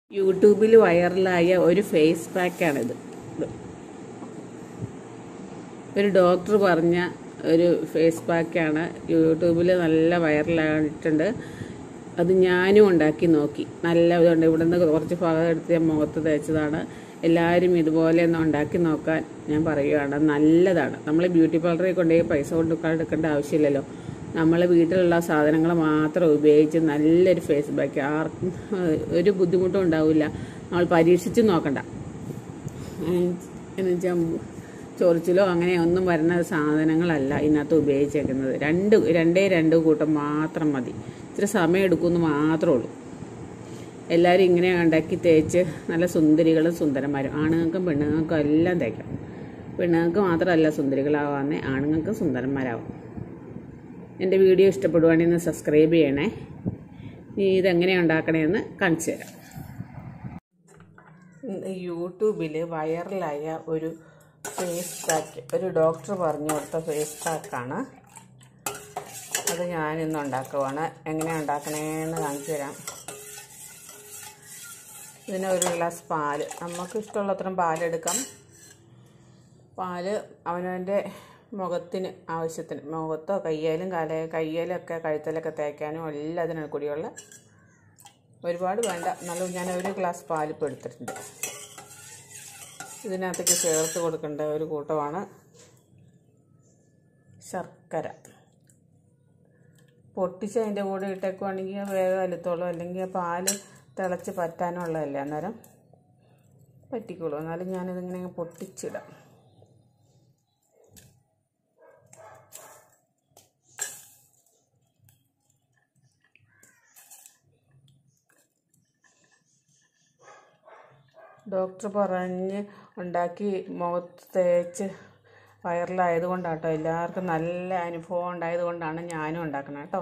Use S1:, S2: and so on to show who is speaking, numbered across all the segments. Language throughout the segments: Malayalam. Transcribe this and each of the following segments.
S1: യൂട്യൂബിൽ വൈറലായ ഒരു ഫേസ് പാക്കാണിത് ഇത്. ഒരു ഡോക്ടർ പറഞ്ഞ ഒരു ഫേസ് പാക്കാണ് യൂട്യൂബിൽ നല്ല വൈറലായിട്ടുണ്ട് അത് ഞാനും ഉണ്ടാക്കി നോക്കി നല്ല ഇതുണ്ട് ഇവിടെ നിന്ന് കുറച്ച് ഭാഗം എടുത്ത് ഞാൻ മുഖത്ത് തേച്ചതാണ് എല്ലാവരും ഇതുപോലെ ഒന്ന് ഉണ്ടാക്കി നോക്കാൻ ഞാൻ പറയുകയാണ് നല്ലതാണ് നമ്മൾ ബ്യൂട്ടി പാർലറിൽ കൊണ്ടുപോയി പൈസ കൊണ്ട് എടുക്കേണ്ട ആവശ്യമില്ലല്ലോ നമ്മൾ വീട്ടിലുള്ള സാധനങ്ങൾ മാത്രം ഉപയോഗിച്ച് നല്ലൊരു ഫേസ് പാക്ക് ആർക്കും ഏഹ്, ഒരു ബുദ്ധിമുട്ടും ഉണ്ടാവില്ല നമ്മൾ പരീക്ഷിച്ച് നോക്കണ്ട എന്ന് വെച്ചാൽ ചൊറിച്ചിലോ അങ്ങനെ ഒന്നും വരുന്ന സാധനങ്ങളല്ല ഇതിനകത്ത് ഉപയോഗിച്ചേക്കുന്നത് രണ്ട് രണ്ടേ രണ്ട് കൂട്ടം മാത്രം മതി ഇച്ചിരി സമയം എടുക്കുമെന്ന് മാത്രമേ ഉള്ളൂ എല്ലാവരും ഇങ്ങനെ ഉണ്ടാക്കി തേച്ച് നല്ല സുന്ദരികളും സുന്ദരന്മാരും ആണുങ്ങൾക്കും പെണ്ണുങ്ങൾക്കും എല്ലാം തേക്കാം പെണ്ണുങ്ങൾക്ക് മാത്രമല്ല സുന്ദരികളാവാന്നേ ആണുങ്ങൾക്ക് സുന്ദരന്മാരാവും എൻ്റെ വീഡിയോ ഇഷ്ടപ്പെടുവാണെങ്കിൽ ഒന്ന് സബ്സ്ക്രൈബ് ചെയ്യണേ ഇനി ഇതെങ്ങനെയാണ് ഉണ്ടാക്കണേന്ന് കാണിച്ചു തരാം യൂട്യൂബിൽ വൈറലായ ഒരു ഫേസ് പാക്ക് ഒരു ഡോക്ടർ പറഞ്ഞു കൊടുത്ത ഫേസ് പാക്കാണ് അത് ഞാനിന്ന് ഉണ്ടാക്കുവാണ് എങ്ങനെയാണ് ഉണ്ടാക്കണേന്ന് കാണിച്ചു തരാം ഇതിന് ഒരു ഗ്ലാസ് പാല് നമുക്ക് ഇഷ്ടമുള്ളത്രയും പാലെടുക്കാം പാല് അവനവൻ്റെ മുഖത്തിന് ആവശ്യത്തിന് മുഖത്തോ കയ്യാലും കാല കയ്യാലൊക്കെ കഴുത്തലൊക്കെ തേക്കാനും എല്ലാത്തിനും കൂടിയുള്ള ഒരുപാട് വേണ്ട എന്നാലും ഞാൻ ഒരു ഗ്ലാസ് പാൽ ഇപ്പോൾ എടുത്തിട്ടുണ്ട് ഇതിനകത്തേക്ക് ചേർത്ത് കൊടുക്കേണ്ട ഒരു കൂട്ടമാണ് ശർക്കര പൊട്ടിച്ച് അതിൻ്റെ കൂടെ ഇട്ടേക്കുവാണെങ്കിൽ വേഗം അലുത്തോളൂ അല്ലെങ്കിൽ പാല് തിളച്ച് പറ്റാനുള്ളതല്ലേ അന്നേരം പറ്റിക്കോളൂ എന്നാലും ഞാനിതിങ്ങനെ പൊട്ടിച്ചിടാം ഡോക്ടർ പറഞ്ഞ് ഉണ്ടാക്കി മുഖത്ത് തേച്ച് വൈറലായതുകൊണ്ടാട്ടോ എല്ലാവർക്കും നല്ല അനുഭവം ഉണ്ടായതുകൊണ്ടാണ് ഞാനും ഉണ്ടാക്കുന്നത് കേട്ടോ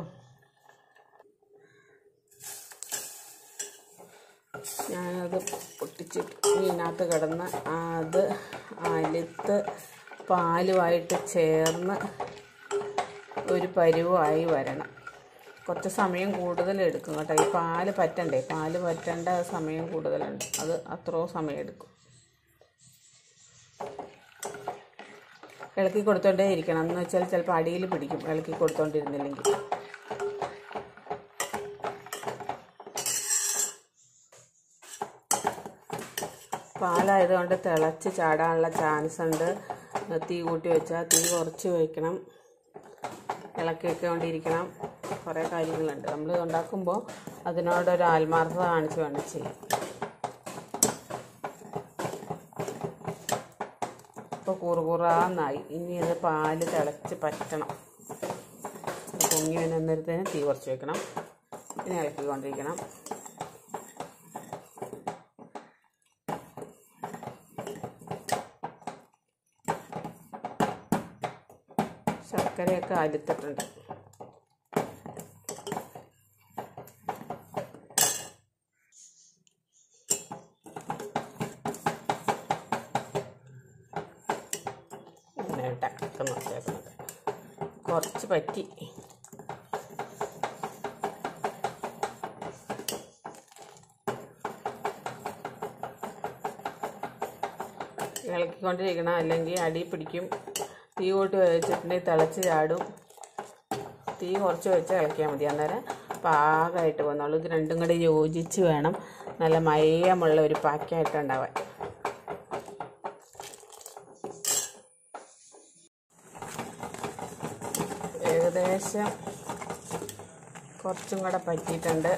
S1: ഞാനത് പൊട്ടിച്ചിട്ട് ഇതിനകത്ത് കിടന്ന് അത് അലുത്ത് പാലുമായിട്ട് ചേർന്ന് ഒരു പരുവമായി വരണം കുറച്ച് സമയം കൂടുതൽ എടുക്കും കേട്ടോ ഈ പാല് പറ്റണ്ടേ പാല് പറ്റേണ്ട സമയം കൂടുതലുണ്ട് അത് അത്രയോ സമയം എടുക്കും ഇളക്കി കൊടുത്തോണ്ടേ ഇരിക്കണം എന്ന് വെച്ചാൽ ചിലപ്പോൾ അടിയിൽ പിടിക്കും ഇളക്കി കൊടുത്തോണ്ടിരുന്നില്ലെങ്കിൽ പാലായതുകൊണ്ട് തിളച്ച് ചാടാനുള്ള ചാൻസ് ഉണ്ട് തീ കൂട്ടി വെച്ചാൽ തീ കുറച്ച് വയ്ക്കണം ഇളക്കിയൊക്കെ കൊണ്ടിരിക്കണം കുറേ കാര്യങ്ങളുണ്ട് നമ്മൾ ഉണ്ടാക്കുമ്പോൾ അതിനോടൊരു ആത്മാർത്ഥത കാണിച്ച് വേണം ചെയ്യാൻ ഇപ്പോൾ കുറുകുറാന്നായി ഇനി ഇത് പാല് തിളച്ച് പറ്റണം പൊങ്ങി വരുന്നേരത്തേന് തീ കുറച്ച് വെക്കണം പിന്നെ ഇളക്കിക്കൊണ്ടിരിക്കണം ശർക്കരയൊക്കെ അലുത്തിട്ടുണ്ട് ഇങ്ങനെ ടക്കെന്ന് വെച്ചേക്കുന്നത് കുറച്ച് പറ്റി ഇളക്കിക്കൊണ്ടിരിക്കണം അല്ലെങ്കിൽ അടി പിടിക്കും തീ കൂട്ടി വെച്ചിട്ടുണ്ടെങ്കിൽ തിളച്ച് ചാടും തീ കുറച്ച് വെച്ച് ഇളക്കിയാൽ മതി അന്നേരം പാകമായിട്ട് വന്നോളൂ ഇത് രണ്ടും കൂടെ യോജിച്ച് വേണം നല്ല മയമുള്ള ഒരു പാക്കായിട്ട് ഉണ്ടാവാൻ ഏകദേശം കുറച്ചും കൂടെ പറ്റിയിട്ടുണ്ട്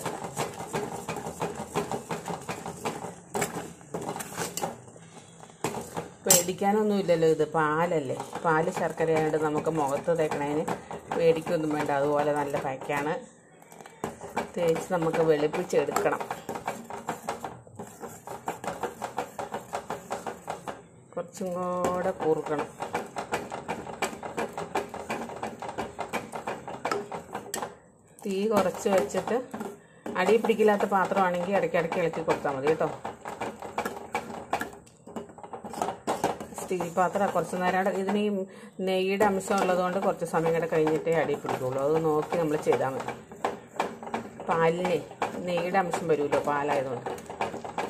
S1: പേടിക്കാനൊന്നുമില്ലല്ലോ ഇത് പാലല്ലേ പാല് ശർക്കരയായതുകൊണ്ട് നമുക്ക് മുഖത്ത് തേക്കണതിന് പേടിക്കൊന്നും വേണ്ട അതുപോലെ നല്ല പാക്കാണ് തേച്ച് നമുക്ക് വെളുപ്പിച്ചെടുക്കണം കുറച്ചും കൂടെ കുറുക്കണം തീ കുറച്ച് വെച്ചിട്ട് അടി പിടിക്കില്ലാത്ത പാത്രമാണെങ്കിൽ ഇടയ്ക്കിടയ്ക്ക് ഇളക്കി കൊടുത്താൽ മതി കേട്ടോ സ്റ്റീൽ പാത്രം കുറച്ച് നേരം കൂടെ ഇതിന് ഈ നെയ്യുടെ അംശം ഉള്ളതുകൊണ്ട് കുറച്ച് സമയം കൂടെ കഴിഞ്ഞിട്ടേ അടി പിടിക്കുള്ളൂ അത് നോക്കി നമ്മൾ ചെയ്താൽ മതി പാലിനെ നെയ്യുടെ അംശം വരുമല്ലോ പാലായതുകൊണ്ട്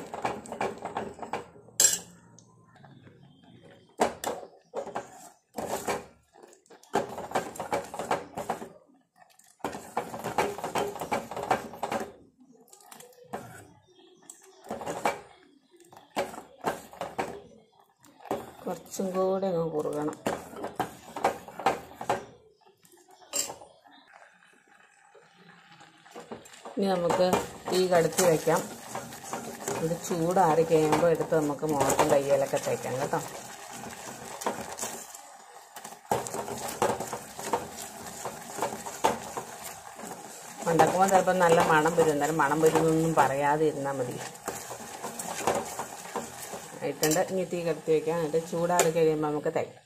S1: കുറച്ചും കൂടെ അങ്ങ് കുറുകണം ഇനി നമുക്ക് തീ കടത്തി വയ്ക്കാം ഇത് ചൂടാറി കഴിയുമ്പോൾ എടുത്ത് നമുക്ക് മുഖത്തും കയ്യിലൊക്കെ തേക്കാം കേട്ടോ ഉണ്ടാക്കുമ്പോൾ ചിലപ്പോൾ നല്ല മണം വരും എന്നാലും മണം വരുന്നൊന്നും പറയാതെ ഇരുന്നാൽ മതി ആയിട്ടുണ്ട് ഇനി തീ കടത്തി വയ്ക്കാം എന്നിട്ട് ചൂടാറി കഴിയുമ്പോൾ നമുക്ക് തേക്കാം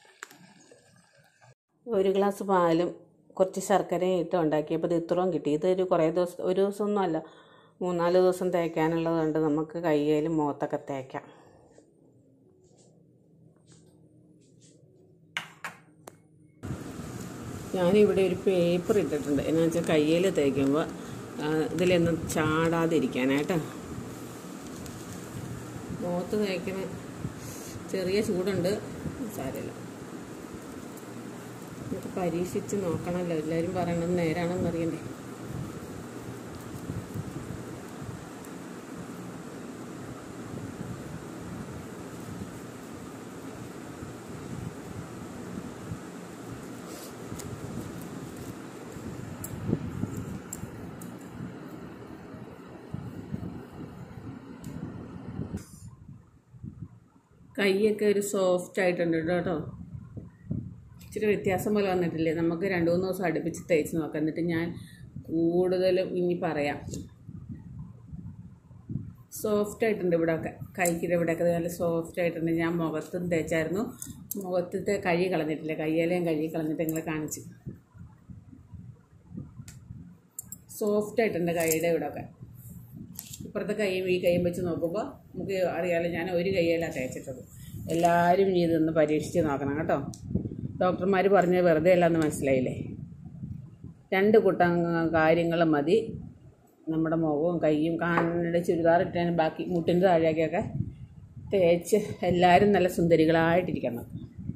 S1: ഒരു ഗ്ലാസ് പാലും കുറച്ച് ശർക്കരയും ഇട്ട് ഉണ്ടാക്കിയപ്പോൾ ഇത് ഇത്രയും കിട്ടി ഇതൊരു കുറേ ദിവസം ഒരു ദിവസമൊന്നും അല്ല മൂന്നാല് ദിവസം തേക്കാനുള്ളത് കൊണ്ട് നമുക്ക് കയ്യിലും മുഖത്തൊക്കെ തേക്കാം ഞാനിവിടെ ഒരു പേപ്പർ ഇട്ടിട്ടുണ്ട് എന്നാ വെച്ചാൽ കയ്യിൽ തേക്കുമ്പോൾ ഇതിലൊന്നും ചാടാതിരിക്കാനായിട്ട് മുഖത്ത് തേക്കണ ചെറിയ ചൂടുണ്ട് സാരമില്ല നമുക്ക് പരീക്ഷിച്ച് നോക്കണമല്ലോ എല്ലാവരും പറയണത് നേരാണെന്ന് അറിയണ്ടേ കൈയൊക്കെ ഒരു സോഫ്റ്റ് ആയിട്ടുണ്ട് കേട്ടോ ഇച്ചിരി വ്യത്യാസം പോലെ വന്നിട്ടില്ലേ നമുക്ക് രണ്ട് മൂന്ന് ദിവസം അടുപ്പിച്ച് തേച്ച് നോക്കാം എന്നിട്ട് ഞാൻ കൂടുതലും ഇനി പറയാം സോഫ്റ്റ് ആയിട്ടുണ്ട് ഇവിടെയൊക്കെ കൈക്കിടെ ഇവിടെയൊക്കെ നല്ല സോഫ്റ്റ് ആയിട്ടുണ്ട് ഞാൻ മുഖത്തും തേച്ചായിരുന്നു മുഖത്തത്തെ കഴുകി കളഞ്ഞിട്ടില്ല കയ്യേലയും കഴുകി കളഞ്ഞിട്ട് നിങ്ങളെ കാണിച്ചു സോഫ്റ്റ് ആയിട്ടുണ്ട് കൈയുടെ ഇവിടെയൊക്കെ ഇപ്പുറത്തെ കൈയും ഈ കൈയും വെച്ച് നോക്കുമ്പോൾ നമുക്ക് അറിയാമല്ലോ ഞാൻ ഒരു കൈയിലാണ് തേച്ചിട്ടത് എല്ലാവരും ഇനി ഇതൊന്ന് പരീക്ഷിച്ച് നോക്കണം കേട്ടോ ഡോക്ടർമാർ പറഞ്ഞത് വെറുതെ അല്ലാന്ന് മനസ്സിലായില്ലേ രണ്ട് കൂട്ടം കാര്യങ്ങൾ മതി നമ്മുടെ മുഖവും കൈയും കാണിൻ്റെ ചുരിദാർ ഇട്ടാനും ബാക്കി മുട്ടിൻ്റെ താഴേക്കൊക്കെ തേച്ച് എല്ലാവരും നല്ല സുന്ദരികളായിട്ടിരിക്കണം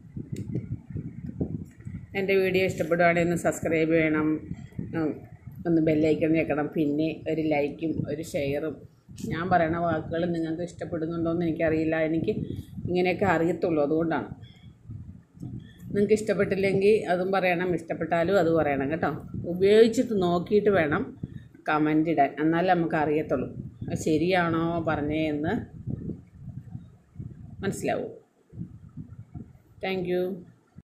S1: എൻ്റെ വീഡിയോ ഇഷ്ടപ്പെടുവാണെങ്കിൽ ഒന്ന് സബ്സ്ക്രൈബ് ചെയ്യണം ഉം, ഒന്ന് ബെല്ലൈക്കൺ ഞെക്കണം പിന്നെ ഒരു ലൈക്കും ഒരു ഷെയറും ഞാൻ പറയണ വാക്കുകൾ നിങ്ങൾക്ക് ഇഷ്ടപ്പെടുന്നുണ്ടോ എന്ന് എനിക്കറിയില്ല എനിക്ക് ഇങ്ങനെയൊക്കെ അറിയത്തുള്ളൂ അതുകൊണ്ടാണ് നിങ്ങൾക്ക് ഇഷ്ടപ്പെട്ടില്ലെങ്കിൽ അതും പറയണം ഇഷ്ടപ്പെട്ടാലും അത് പറയണം കേട്ടോ ഉപയോഗിച്ചിട്ട് നോക്കിയിട്ട് വേണം കമൻ്റ് ഇടാൻ എന്നാലേ നമുക്ക് അറിയത്തുള്ളൂ അത് ശരിയാണോ പറഞ്ഞേ എന്ന് മനസ്സിലാവൂ താങ്ക് യു